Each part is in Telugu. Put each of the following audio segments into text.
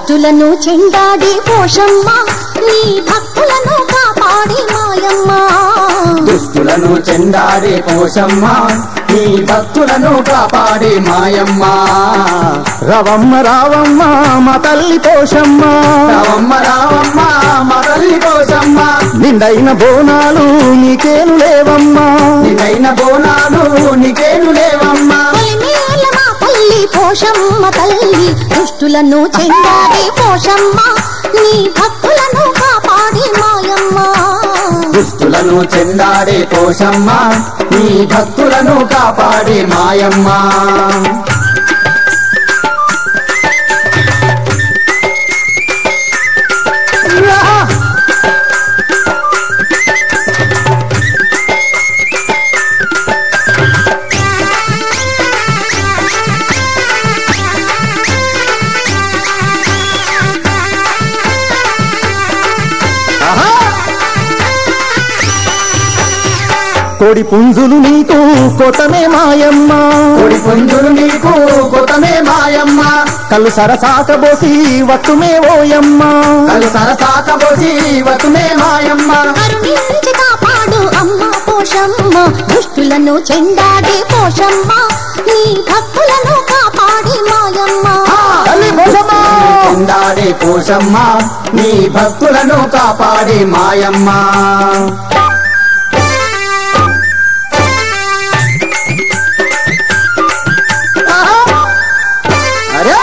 దుష్టులను చెండాడి పోషమ్మ నీ భక్తులను కాపాడి మాయమ్మ దుష్టులను చెండాడే పోషమ్మ నీ భక్తులను కాపాడే మాయమ్మ రవమ్మ రావమ్మ మా తల్లి పోషమ్మ రావమ్మ రావమ్మ మా తల్లి పోషమ్మ నిండైన బోనాలు నీకేను లేవమ్మా నిన్నైన బోనాలు నీకేను లేవమ్మా పొలిమేల మా తల్లి పోషమ్మ తల్లి దుష్టులను చెండాడి పోషమ్మ నీ భక్తులను కాపాడి మాయమ్మ దుష్టులను చెండాడే పోషమ్మ నీ భక్తులను కాపాడే మాయమ్మ కోడి పుంజులు నీకు కొటమే మాయమ్మ కొడి పుంజులు నీకు కొతమే మాయమ్మ కళ్ళు సరసాకబోసి వట్టుమే ఓయమ్మ కలు సరసాక పోసి వతుమే మాయమ్మ కరుణించి కాపాడు అమ్మ పోషమ్మ దుష్టులను చెండాడి పోషమ్మ నీ భక్తులను కాపాడి మాయమ్మ తల్లి పోషమ్మ చెండాడే పోషమ్మ నీ భక్తులను కాపాడే మాయమ్మ అరే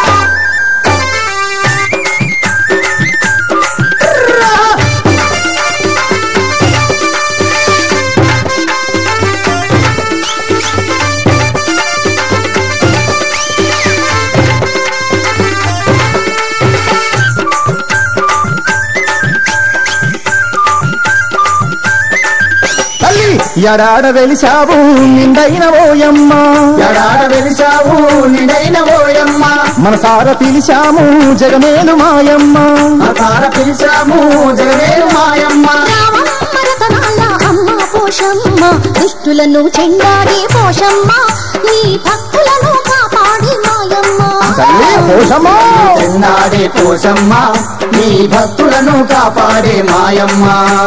తల్లి ఎడాడ వెలిశావు నిండైన ఓయమ్మ ఎడాడ వెలిశావు నిడైన ఓయమ్మ మనసార పిలిచాము జగమేలు మాయమ్మ అతార పిలిచాము జగవేరు మాయమ్మ రామమ్మ రతనాల అమ్మ పోషమ్మ దుష్టులను చెండాడి పోషమ్మ నీ భక్తులను కాపాడి మాయమ్మ తల్లి పోషమ్మ చెండాడే పోషమ్మ నీ భక్తులను కాపాడే మాయమ్మ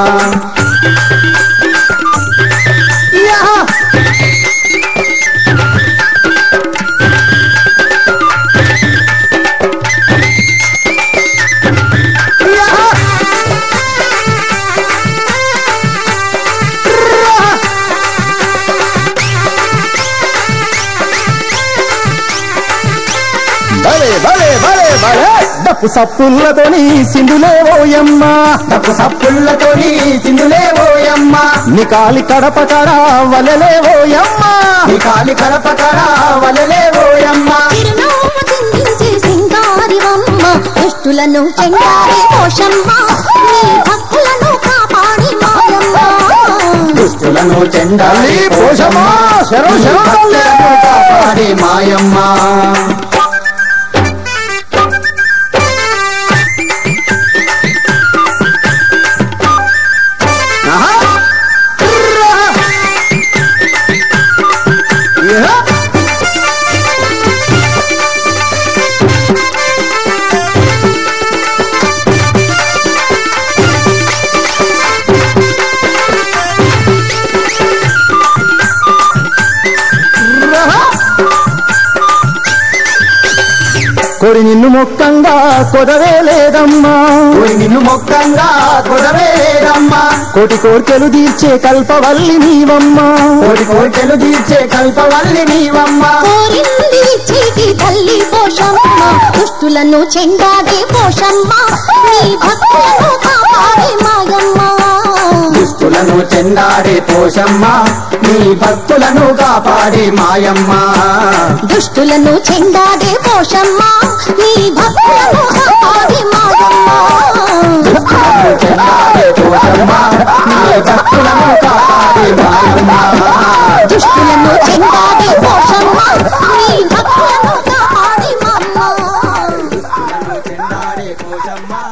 భలే భలే భలే భలే డప్పు సప్పులతోని సింధులే ఓయమ్మ తప్పు సప్పుళ్ళతోని సింధులే ఓయమ్మ నీ కాలి కడప కడ వలలే ఓయమ్మ నీ కాలి కడపకడ వలలే ఓయమ్మ చిరునవ్వు చిందించే సింగారివమ్మ దుష్టులను చెండాడి పోషమ్మ నీ భక్తులను కాపాడి మాయమ్మ దుష్టులను చెండాలి తల్లి పోషమ్మ శరం నీ శరం తల్లి భక్తులను కాపాడే మాయమ్మ ఆహా. ఇహ. కొరి నిన్ను మొక్కంగా కొదవే లేదమ్మా ఊరి నిన్ను మొక్కంగా కొడవేరమ్మ కోటి కోర్కెలు తీర్చే కల్పవల్లి నీవమ్మా కోటి కోటెలు తీర్చే కల్పవల్లి నీవమ్మ కోరింది చీటి తల్లి పోషమ్మ దుష్టులను చెండాడి పోషమ్మ నీ భక్తులను కాపాడి మాయమ్మ దుష్టులను చెండాడే పోషమ్మ నీ భక్తులను కాపాడే మాయమ్మ దుష్టులను చెండాడే పోషమ్మ నీ భక్తులను కాపాడి మాయమ్మ దుష్టులను చెండాడే పోషమ్మ నీ భక్తులను కాపాడే మాయమ్మ దుష్టులను చెండాడే పోషమ్మ నీ భక్తులను కాపాడి మాయమ్మ చెండాడే పోషమ్మ